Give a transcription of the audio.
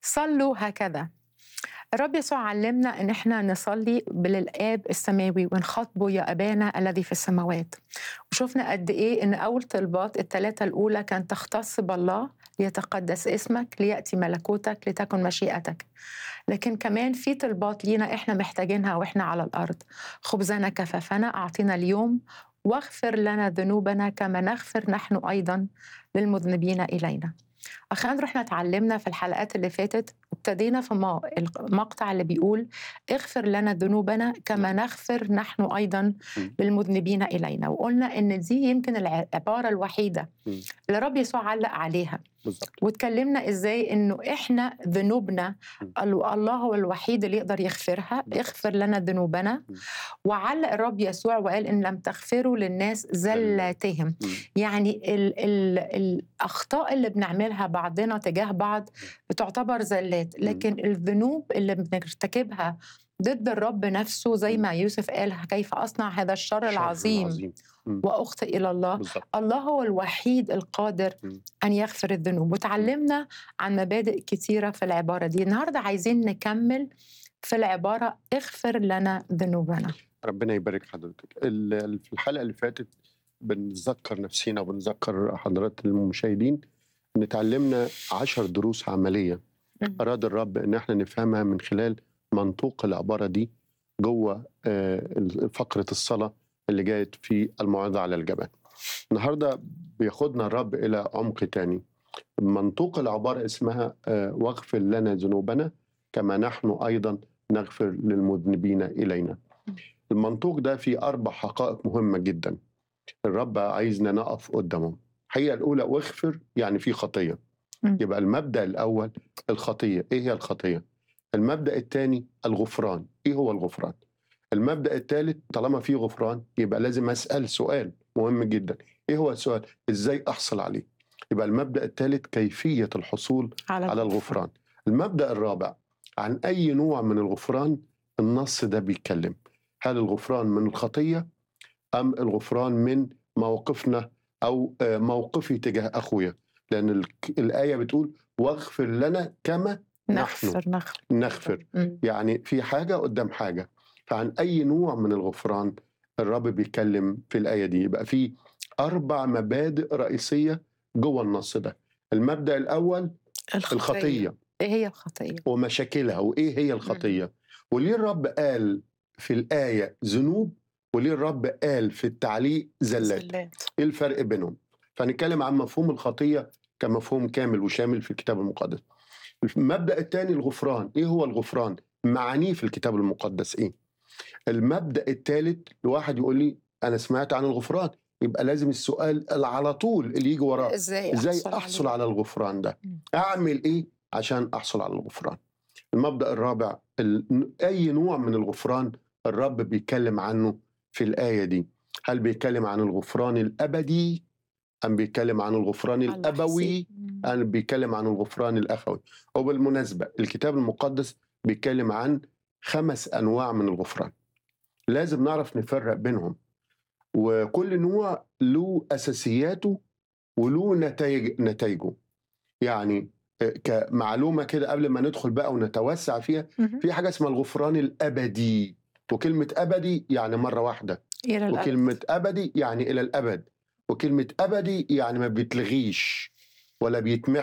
صلوا هكذا الرب يسوع علمنا ان احنا نصلي للاب السماوي ونخاطبه يا ابانا الذي في السماوات وشفنا قد ايه ان اول طلبات الثلاثه الاولى كانت تختص بالله ليتقدس اسمك لياتي ملكوتك لتكن مشيئتك لكن كمان في طلبات لينا احنا محتاجينها واحنا على الارض خبزنا كفافنا اعطينا اليوم واغفر لنا ذنوبنا كما نغفر نحن ايضا للمذنبين الينا أخي أندرو إحنا اتعلمنا في الحلقات اللي فاتت ابتدينا في المقطع اللي بيقول اغفر لنا ذنوبنا كما نغفر نحن أيضا للمذنبين إلينا وقلنا إن دي يمكن العبارة الوحيدة اللي رب يسوع علق عليها بالزبط. واتكلمنا ازاي انه احنا ذنوبنا الله هو الوحيد اللي يقدر يغفرها يغفر لنا ذنوبنا وعلق الرب يسوع وقال ان لم تغفروا للناس زلاتهم يعني ال ال الاخطاء اللي بنعملها بعضنا تجاه بعض بتعتبر زلات لكن الذنوب اللي بنرتكبها ضد الرب نفسه زي ما يوسف قال كيف أصنع هذا الشر العظيم, العظيم. وأخطئ إلى الله بالزبط. الله هو الوحيد القادر م. أن يغفر الذنوب وتعلمنا عن مبادئ كثيرة في العبارة دي النهاردة عايزين نكمل في العبارة اغفر لنا ذنوبنا ربنا يبارك حضرتك في الحلقة اللي فاتت بنذكر نفسينا وبنذكر حضرات المشاهدين ان تعلمنا عشر دروس عملية أراد الرب إن احنا نفهمها من خلال منطوق العبارة دي جوه فقرة الصلاة اللي جايت في الموعظة على الجبل النهاردة بياخدنا الرب إلى عمق تاني منطوق العبارة اسمها واغفر لنا ذنوبنا كما نحن أيضا نغفر للمذنبين إلينا المنطوق ده فيه أربع حقائق مهمة جدا الرب عايزنا نقف قدامهم الحقيقة الأولى واغفر يعني في خطية يبقى المبدأ الأول الخطية إيه هي الخطية؟ المبدأ الثاني الغفران إيه هو الغفران؟ المبدأ الثالث طالما في غفران يبقى لازم أسأل سؤال مهم جدا إيه هو السؤال؟ إزاي أحصل عليه؟ يبقى المبدأ الثالث كيفية الحصول على, على الغفران المبدأ الرابع عن أي نوع من الغفران النص ده بيتكلم هل الغفران من الخطية أم الغفران من موقفنا أو موقفي تجاه أخويا لأن الآية بتقول واغفر لنا كما نغفر نحن نغفر نغفر يعني في حاجة قدام حاجة فعن أي نوع من الغفران الرب بيتكلم في الآية دي يبقى في أربع مبادئ رئيسية جوه النص ده المبدأ الأول الخطية, الخطية إيه هي الخطية؟ ومشاكلها وإيه هي الخطية وليه الرب قال في الآية ذنوب وليه الرب قال في التعليق زلات زلات إيه الفرق بينهم؟ فنتكلم عن مفهوم الخطية كمفهوم كامل وشامل في الكتاب المقدس المبدأ الثاني الغفران إيه هو الغفران؟ معانيه في الكتاب المقدس إيه؟ المبدأ الثالث الواحد يقول لي أنا سمعت عن الغفران يبقى لازم السؤال على طول اللي يجي وراه ازاي ازاي احصل على الغفران ده اعمل ايه عشان احصل على الغفران المبدا الرابع ال... اي نوع من الغفران الرب بيتكلم عنه في الايه دي هل بيتكلم عن الغفران الابدي ام بيتكلم عن الغفران الابوي ام بيتكلم عن الغفران الاخوي وبالمناسبه الكتاب المقدس بيتكلم عن خمس انواع من الغفران لازم نعرف نفرق بينهم وكل نوع له اساسياته وله نتائج نتائجه يعني كمعلومه كده قبل ما ندخل بقى ونتوسع فيها في حاجه اسمها الغفران الابدي وكلمه ابدي يعني مره واحده إلى الأبد. وكلمه ابدي يعني الى الابد وكلمه ابدي يعني ما بيتلغيش ولا بيتمحي